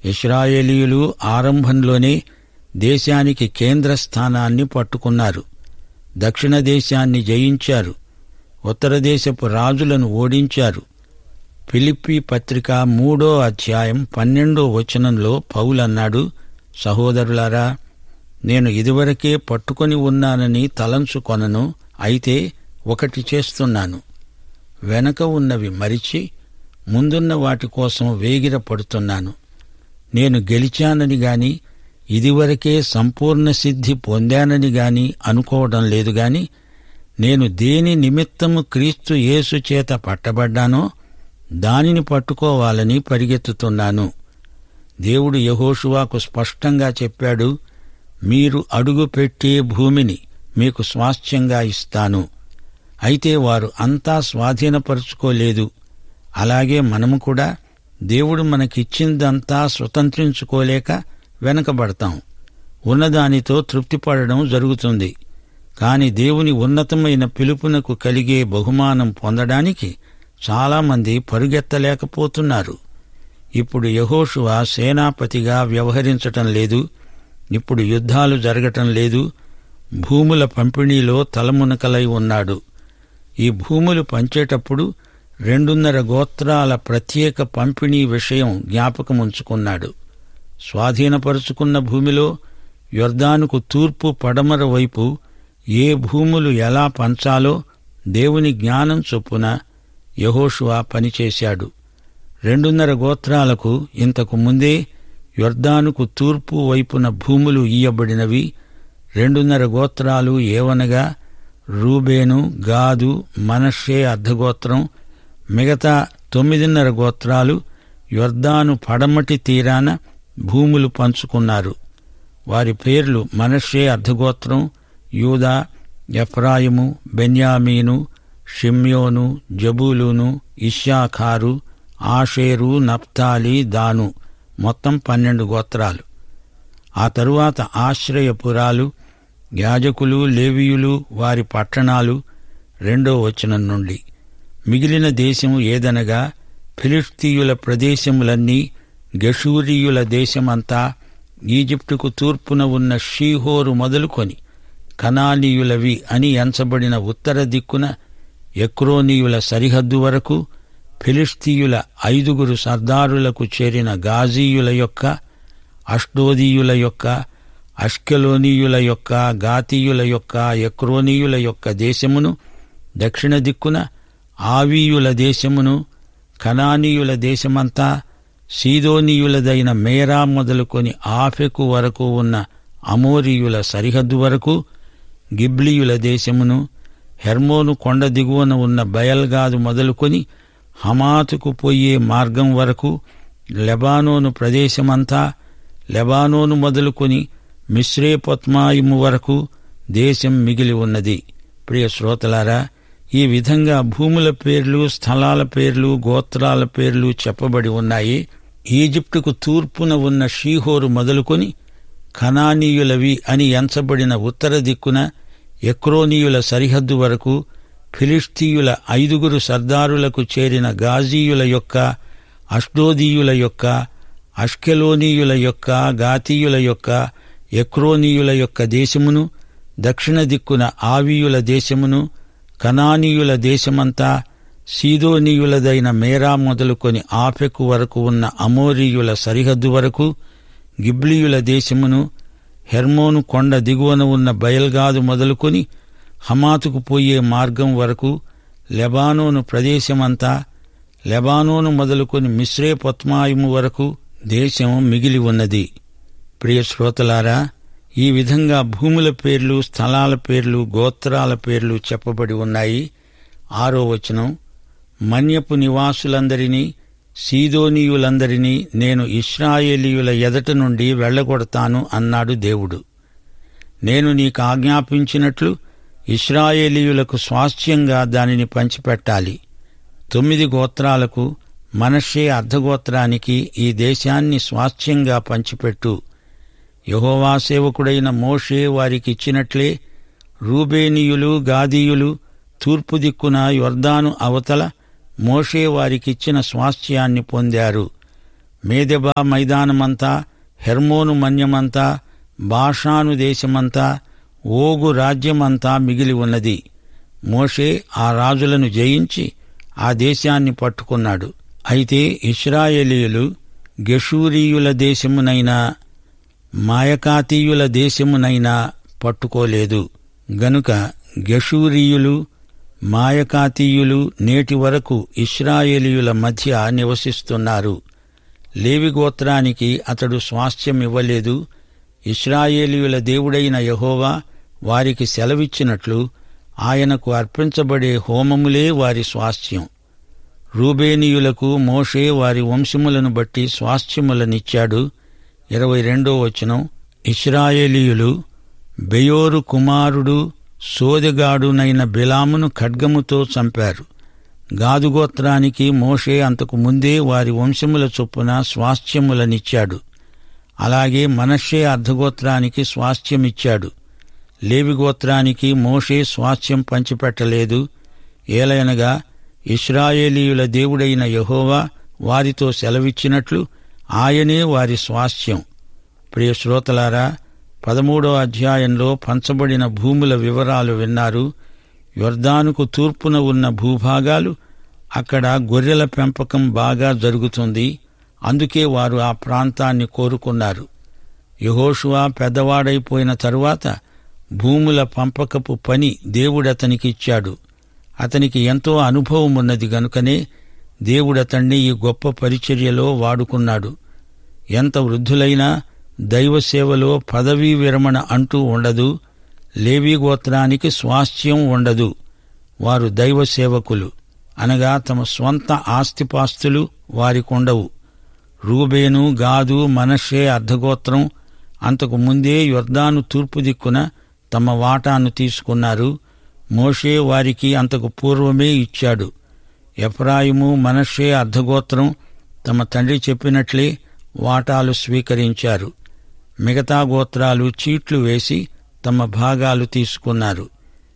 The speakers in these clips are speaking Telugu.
ఇస్రాయేలీయులు ఆరంభంలోనే దేశానికి కేంద్ర స్థానాన్ని పట్టుకున్నారు దక్షిణ దేశాన్ని జయించారు ఉత్తర దేశపు రాజులను ఓడించారు ఫిలిప్పి పత్రిక మూడో అధ్యాయం పన్నెండో వచనంలో పౌలన్నాడు సహోదరులారా నేను ఇదివరకే పట్టుకొని ఉన్నానని తలంచుకొనను అయితే ఒకటి చేస్తున్నాను వెనక ఉన్నవి మరిచి ముందున్న వాటి కోసం వేగిర పడుతున్నాను నేను గెలిచానని గాని ఇదివరకే సంపూర్ణ సిద్ధి పొందానని గాని అనుకోవడం లేదు గాని నేను దేని నిమిత్తము క్రీస్తు యేసు చేత పట్టబడ్డానో దానిని పట్టుకోవాలని పరిగెత్తుతున్నాను దేవుడు యహోషువాకు స్పష్టంగా చెప్పాడు మీరు అడుగు పెట్టే భూమిని మీకు స్వాస్థ్యంగా ఇస్తాను అయితే వారు అంతా స్వాధీనపరుచుకోలేదు అలాగే మనము కూడా దేవుడు మనకిచ్చిందంతా స్వతంత్రించుకోలేక వెనకబడతాం ఉన్నదానితో తృప్తిపడడం జరుగుతుంది కాని దేవుని ఉన్నతమైన పిలుపునకు కలిగే బహుమానం పొందడానికి చాలామంది పరుగెత్తలేకపోతున్నారు ఇప్పుడు యహోషువ సేనాపతిగా వ్యవహరించటం లేదు ఇప్పుడు యుద్ధాలు జరగటం లేదు భూముల పంపిణీలో తలమునకలై ఉన్నాడు ఈ భూములు పంచేటప్పుడు రెండున్నర గోత్రాల ప్రత్యేక పంపిణీ విషయం జ్ఞాపకముంచుకున్నాడు స్వాధీనపరుచుకున్న భూమిలో యొర్దానుకు తూర్పు పడమర వైపు ఏ భూములు ఎలా పంచాలో దేవుని జ్ఞానం చొప్పున యహోషువా పనిచేశాడు రెండున్నర గోత్రాలకు ఇంతకు ముందే యొర్దానుకు తూర్పు వైపున భూములు ఇయ్యబడినవి రెండున్నర గోత్రాలు ఏవనగా రూబేను గాదు మనషే అర్ధగోత్రం మిగతా తొమ్మిదిన్నర గోత్రాలు యొర్దాను పడమటి తీరాన భూములు పంచుకున్నారు వారి పేర్లు మనషే అర్ధగోత్రం యూదా ఎఫ్రాయిము బెన్యామీను షిమ్యోను జబూలును ఇషాఖారు ఆషేరు నప్తాలి దాను మొత్తం పన్నెండు గోత్రాలు ఆ తరువాత ఆశ్రయపురాలు యాజకులు లేవీయులు వారి పట్టణాలు రెండో వచనం నుండి మిగిలిన దేశము ఏదనగా ఫిలిస్తీయుల ప్రదేశములన్నీ గషూరీయుల దేశమంతా ఈజిప్టుకు తూర్పున ఉన్న షీహోరు మొదలుకొని కనానీయులవి అని ఎంచబడిన ఉత్తర దిక్కున ఎక్రోనీయుల సరిహద్దు వరకు ఫిలిస్తీయుల ఐదుగురు సర్దారులకు చేరిన గాజీయుల యొక్క అష్డోదీయుల యొక్క అష్కెలోనీయుల యొక్క గాతీయుల యొక్క ఎక్రోనీయుల యొక్క దేశమును దక్షిణ దిక్కున ఆవీయుల దేశమును కనానీయుల దేశమంతా సీదోనీయులదైన మేరా మొదలుకొని ఆఫెకు వరకు ఉన్న అమోరీయుల సరిహద్దు వరకు గిబ్లీయుల దేశమును హెర్మోను కొండ దిగువన ఉన్న బయల్గాదు మొదలుకొని హమాతుకు పోయే మార్గం వరకు లెబానోను ప్రదేశమంతా లెబానోను మొదలుకొని మిశ్రేపత్మాయిము వరకు దేశం మిగిలి ఉన్నది ప్రియ శ్రోతలారా ఈ విధంగా భూముల పేర్లు స్థలాల పేర్లు గోత్రాల పేర్లు చెప్పబడి ఉన్నాయి ఈజిప్టుకు తూర్పున ఉన్న షీహోరు మొదలుకొని ఖనానీయులవి అని ఎంచబడిన ఉత్తర దిక్కున ఎక్రోనీయుల సరిహద్దు వరకు ఫిలిస్తీయుల ఐదుగురు సర్దారులకు చేరిన గాజీయుల యొక్క అష్డోదీయుల యొక్క అష్కెలోనీయుల యొక్క గాతీయుల యొక్క ఎక్రోనీయుల యొక్క దేశమును దక్షిణ దిక్కున ఆవీయుల దేశమును కనానీయుల దేశమంతా సీదోనీయులదైన మేరా మొదలుకొని ఆఫెకు వరకు ఉన్న అమోరీయుల సరిహద్దు వరకు గిబ్లీయుల దేశమును హెర్మోను కొండ దిగువన ఉన్న బయల్గాదు మొదలుకొని హమాతుకు పోయే మార్గం వరకు లెబానోను ప్రదేశమంతా లెబానోను మొదలుకొని మిశ్రే పద్మాయుము వరకు దేశం మిగిలి ఉన్నది ప్రియ శ్రోతలారా ఈ విధంగా భూముల పేర్లు స్థలాల పేర్లు గోత్రాల పేర్లు చెప్పబడి ఉన్నాయి ఆరో వచనం మన్యపు నివాసులందరినీ సీదోనీయులందరినీ నేను ఇస్రాయేలీయుల ఎదట నుండి వెళ్ళగొడతాను అన్నాడు దేవుడు నేను నీకు ఆజ్ఞాపించినట్లు ఇస్రాయేలీయులకు స్వాస్థ్యంగా దానిని పంచిపెట్టాలి తొమ్మిది గోత్రాలకు మనషే అర్ధగోత్రానికి ఈ దేశాన్ని స్వాస్థ్యంగా పంచిపెట్టు యహోవా సేవకుడైన మోషే వారికిచ్చినట్లే రూబేనీయులు గాదీయులు తూర్పు దిక్కున యొర్దాను అవతల మోషే వారికిచ్చిన స్వాస్థ్యాన్ని పొందారు మేదెబా మైదానమంతా హెర్మోను మన్యమంతా బాషాను దేశమంతా ఓగు రాజ్యమంతా మిగిలి ఉన్నది మోషే ఆ రాజులను జయించి ఆ దేశాన్ని పట్టుకున్నాడు అయితే ఇస్రాయేలీయులు గెషూరీయుల దేశమునైనా మాయకాతీయుల దేశమునైనా పట్టుకోలేదు గనుక గెషూరీయులు మాయకాతీయులు నేటి వరకు ఇస్రాయేలీయుల మధ్య నివసిస్తున్నారు లేవి గోత్రానికి అతడు స్వాస్థ్యం ఇవ్వలేదు ఇస్రాయేలీయుల దేవుడైన యహోవా వారికి సెలవిచ్చినట్లు ఆయనకు అర్పించబడే హోమములే వారి స్వాస్థ్యం రూబేనీయులకు మోషే వారి వంశములను బట్టి స్వాస్థ్యములనిచ్చాడు ఇరవై రెండో వచనం ఇస్రాయేలీయులు బెయోరు కుమారుడు సోదెగాడునైన బిలామును ఖడ్గముతో చంపారు గాదుగోత్రానికి మోషే అంతకు ముందే వారి వంశముల చొప్పున స్వాస్థ్యములనిచ్చాడు అలాగే మనషే అర్ధగోత్రానికి స్వాస్థ్యమిచ్చాడు లేవిగోత్రానికి మోషే స్వాస్థ్యం పంచిపెట్టలేదు ఏలయనగా ఇస్రాయేలీయుల దేవుడైన యహోవా వారితో సెలవిచ్చినట్లు ఆయనే వారి స్వాస్థ్యం ప్రియ శ్రోతలారా పదమూడో అధ్యాయంలో పంచబడిన భూముల వివరాలు విన్నారు యొర్దానుకు తూర్పున ఉన్న భూభాగాలు అక్కడ గొర్రెల పెంపకం బాగా జరుగుతుంది అందుకే వారు ఆ ప్రాంతాన్ని కోరుకున్నారు యహోషువా పెద్దవాడైపోయిన తరువాత భూముల పంపకపు పని దేవుడతనికి ఇచ్చాడు అతనికి ఎంతో అనుభవం ఉన్నది గనుకనే దేవుడతన్ని ఈ గొప్ప పరిచర్యలో వాడుకున్నాడు ఎంత వృద్ధులైనా దైవ సేవలో పదవీ విరమణ అంటూ ఉండదు లేవీ గోత్రానికి స్వాస్థ్యం ఉండదు వారు దైవ సేవకులు అనగా తమ స్వంత ఆస్తిపాస్తులు వారికుండవు రూబేను గాదు మనషే అర్ధగోత్రం అంతకు ముందే యొర్దాను తూర్పు దిక్కున తమ వాటాను తీసుకున్నారు మోషే వారికి అంతకు పూర్వమే ఇచ్చాడు ఎఫ్రాయిము మనషే అర్ధగోత్రం తమ తండ్రి చెప్పినట్లే వాటాలు స్వీకరించారు మిగతా గోత్రాలు చీట్లు వేసి తమ భాగాలు తీసుకున్నారు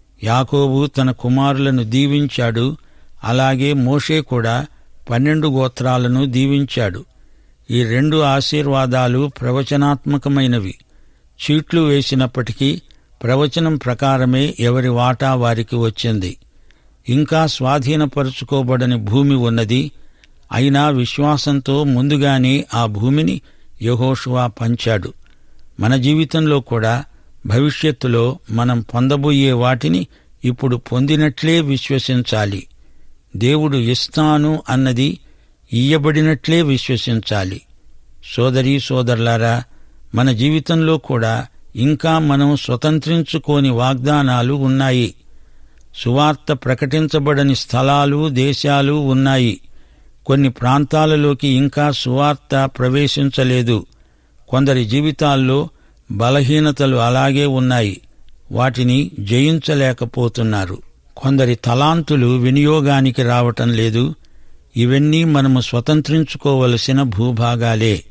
యాకోబు తన కుమారులను దీవించాడు అలాగే మోషే కూడా పన్నెండు గోత్రాలను దీవించాడు ఈ రెండు ఆశీర్వాదాలు ప్రవచనాత్మకమైనవి చీట్లు వేసినప్పటికీ ప్రవచనం ప్రకారమే ఎవరి వాటా వారికి వచ్చింది ఇంకా స్వాధీనపరుచుకోబడని భూమి ఉన్నది అయినా విశ్వాసంతో ముందుగానే ఆ భూమిని యహోషువా పంచాడు మన జీవితంలో కూడా భవిష్యత్తులో మనం పొందబోయే వాటిని ఇప్పుడు పొందినట్లే విశ్వసించాలి దేవుడు ఇస్తాను అన్నది ఇయ్యబడినట్లే విశ్వసించాలి సోదరీ సోదరులారా మన జీవితంలో కూడా ఇంకా మనం స్వతంత్రించుకోని వాగ్దానాలు ఉన్నాయి సువార్త ప్రకటించబడని స్థలాలు దేశాలు ఉన్నాయి కొన్ని ప్రాంతాలలోకి ఇంకా సువార్త ప్రవేశించలేదు కొందరి జీవితాల్లో బలహీనతలు అలాగే ఉన్నాయి వాటిని జయించలేకపోతున్నారు కొందరి తలాంతులు వినియోగానికి రావటం లేదు ఇవన్నీ మనము స్వతంత్రించుకోవలసిన భూభాగాలే